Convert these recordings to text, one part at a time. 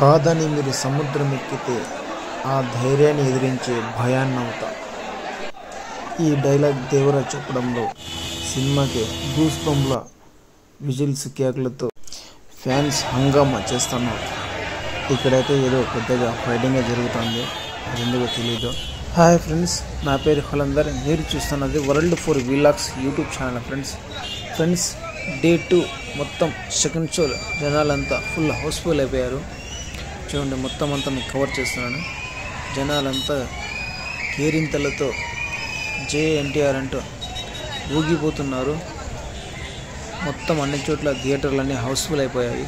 కాదని మీరు సముద్రం ఎక్కితే ఆ ధైర్యాన్ని ఎదిరించే భయాన్నవుతా ఈ డైలాగ్ దేవరా చెప్పడంలో సినిమాకి గూస్ బంప్ల విజిల్స్ కేకులతో ఫ్యాన్స్ హంగామా చేస్తున్నారు ఇక్కడైతే ఏదో పెద్దగా ఫైటింగ్ జరుగుతుంది అది ఎందుకో తెలియదు హాయ్ ఫ్రెండ్స్ నా పేరు హులందర్ మీరు చూస్తున్నది వరల్డ్ ఫోర్ వీలాక్స్ YouTube channel friends friends day two మొత్తం సెకండ్ షో జనాలంతా ఫుల్ హౌస్ఫుల్ అయిపోయారు చూడండి మొత్తం అంతా మీకు కవర్ చేస్తున్నాను జనాలంతా కేరింతలతో జే ఎన్టీఆర్ అంటూ ఊగిపోతున్నారు మొత్తం అన్ని చోట్ల థియేటర్లన్నీ హౌస్ఫుల్ అయిపోయాయి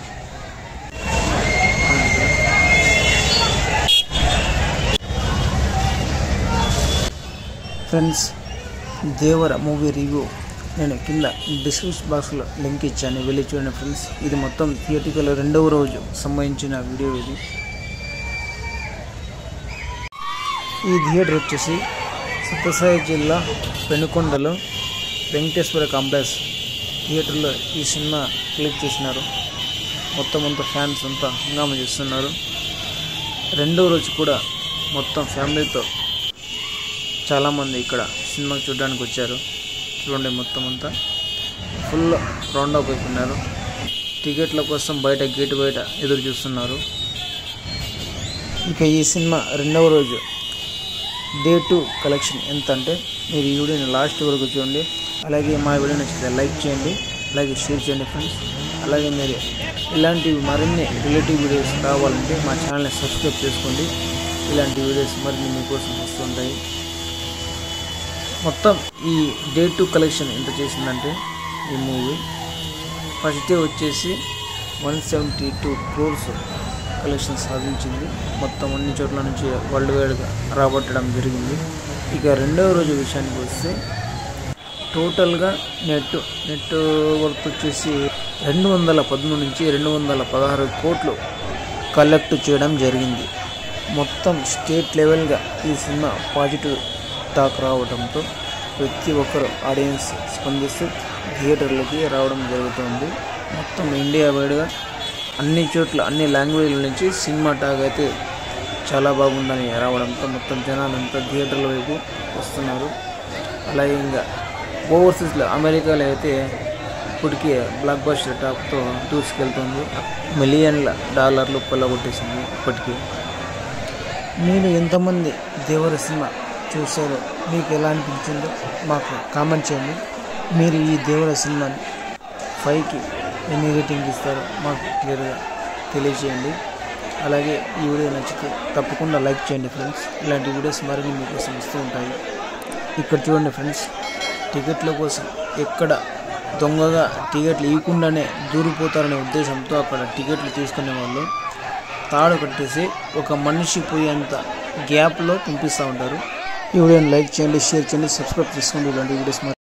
ఫ్రెండ్స్ దేవర మూవీ రివ్యూ నేను కింద డిస్క్రిప్షన్ బాక్స్లో లింక్ ఇచ్చాను వెళ్ళి చూడండి ఫ్రెండ్స్ ఇది మొత్తం థియేటికల్ రెండవ రోజు సంబంధించిన వీడియో ఇది ఈ థియేటర్ వచ్చేసి సత్యసాయి జిల్లా పెనుకొండలో వెంకటేశ్వర కాంప్లెక్స్ థియేటర్లో ఈ సినిమా క్లిక్ చేసినారు మొత్తం అంతా ఫ్యాన్స్ అంతా హంగామా చేస్తున్నారు రెండవ రోజు కూడా మొత్తం ఫ్యామిలీతో చాలామంది ఇక్కడ సినిమా చూడడానికి వచ్చారు చూడండి మొత్తం అంతా ఫుల్ రౌండ్ అప్ అయిపోయినారు టికెట్ల కోసం బయట గేట్ బయట ఎదురు చూస్తున్నారు ఇక ఈ సినిమా రెండవ రోజు డే టూ కలెక్షన్ ఎంత అంటే మీరు ఈ వీడియోని లాస్ట్ వరకు చూడండి అలాగే మా వీడియో నచ్చితే లైక్ చేయండి అలాగే షేర్ చేయండి ఫ్రెండ్స్ అలాగే మీరు ఇలాంటివి మరిన్ని రిలేటివ్ వీడియోస్ కావాలంటే మా ఛానల్ని సబ్స్క్రైబ్ చేసుకోండి ఇలాంటి వీడియోస్ మరిన్ని మీకోసం వస్తుంటాయి మొత్తం ఈ డే టూ కలెక్షన్ ఎంత చేసిందంటే ఈ మూవీ ఫస్ట్ డే వచ్చేసి one seventy two crores collection సాధించింది మొత్తం అన్ని చోట్ల నుంచి వరల్డ్ వైడ్గా రాబట్టడం జరిగింది ఇక రెండవ రోజు విషయానికి వస్తే టోటల్గా నెట్ నెట్ వర్త్ వచ్చేసి రెండు వందల పదమూడు నుంచి రెండు వందల పదహారు కోట్లు కలెక్ట్ చేయడం జరిగింది మొత్తం స్టేట్ లెవెల్గా ఈ సినిమా పాజిటివ్ టాక్ రావడంతో ప్రతి ఒక్కరు ఆడియన్స్ స్పందిస్తూ థియేటర్లకి రావడం జరుగుతుంది మొత్తం ఇండియా వైడ్గా అన్ని చోట్ల అన్ని లాంగ్వేజ్ల నుంచి సినిమా టాక్ అయితే చాలా బాగుందని రావడంతో మొత్తం జనాలంతా థియేటర్ల వైపు వస్తున్నారు అలాగే ఇంకా ఓవర్సీస్లో అమెరికాలో అయితే ఇప్పటికీ బ్లాక్ బస్టర్ టాప్తో దూసుకెళ్తుంది మిలియన్ల డాలర్లు కొల్లగొట్టేసింది ఇప్పటికీ మీరు ఎంతమంది దేవర సినిమా చూసారో మీకు ఎలా అనిపించిందో మాకు కామెంట్ చేయండి మీరు ఈ దేవర సినిమాని ఫైవ్కి ఎన్ని రేటింగ్ ఇస్తారో మాకు క్లియర్గా తెలియజేయండి అలాగే ఈ వీడియో నచ్చితే తప్పకుండా లైక్ చేయండి ఫ్రెండ్స్ ఇలాంటి వీడియోస్ మరిన్ని మీకోసం ఇస్తూ ఉంటాయి ఇక్కడ చూడండి ఫ్రెండ్స్ టికెట్ల కోసం ఎక్కడ దొంగగా టికెట్లు ఇవ్వకుండానే దూరిపోతారనే ఉద్దేశంతో అక్కడ టికెట్లు తీసుకునే వాళ్ళు తాడు కట్టేసి ఒక మనిషి పోయేంత గ్యాప్లో పంపిస్తూ ఉంటారు ఈ వీడియోని లైక్ చేయండి షేర్ చేయండి సబ్స్క్రైబ్ చేసుకోండి ఇలాంటి వీడియోస్